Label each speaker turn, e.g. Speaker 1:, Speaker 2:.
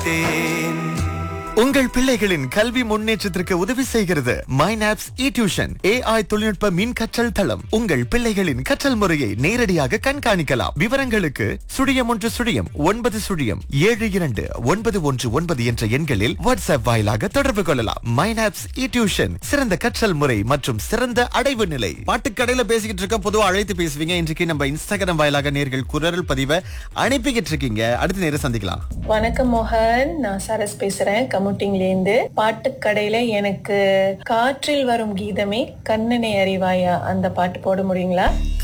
Speaker 1: விட்டேன்
Speaker 2: உங்கள் பிள்ளைகளின் கல்வி முன்னேற்றத்திற்கு உதவி செய்கிறது மைனாப்ஸ் இ டியூஷன் ஏஐ தொழில்நுட்ப மின் கற்றல் தளம் உங்கள் பிள்ளைகளின் கற்றல் முறையை நேரடியாக கண்காணிக்கலாம் விவரங்களுக்கு சுழியம் ஒன்று சுழியம் ஒன்பது சுழியம் ஏழு இரண்டு ஒன்பது ஒன்று ஒன்பது என்ற எண்களில் வாட்ஸ்அப் வாயிலாக தொடர்பு கொள்ளலாம் மைனாப்ஸ் இ டியூஷன் சிறந்த கற்றல் முறை மற்றும் சிறந்த அடைவு நிலை பாட்டுக்கடையில பேசிக்கிட்டு இருக்க பொதுவா அழைத்து பேசுவீங்க இன்றைக்கு நம்ம இன்ஸ்டாகிராம் வாயிலாக நேர்கள் குரல் பதிவை அனுப்பிக்கிட்டு இருக்கீங்க அடுத்த நேரம் சந்திக்கலாம்
Speaker 3: வணக்கம் மோகன் நான் சரஸ் பேசுறேன் கமுட்டிங்லேருந்து பாட்டுக்கடையில எனக்கு காற்றில் வரும் கீதமே கண்ணனை அறிவாயா அந்த பாட்டு போட முடியுங்களா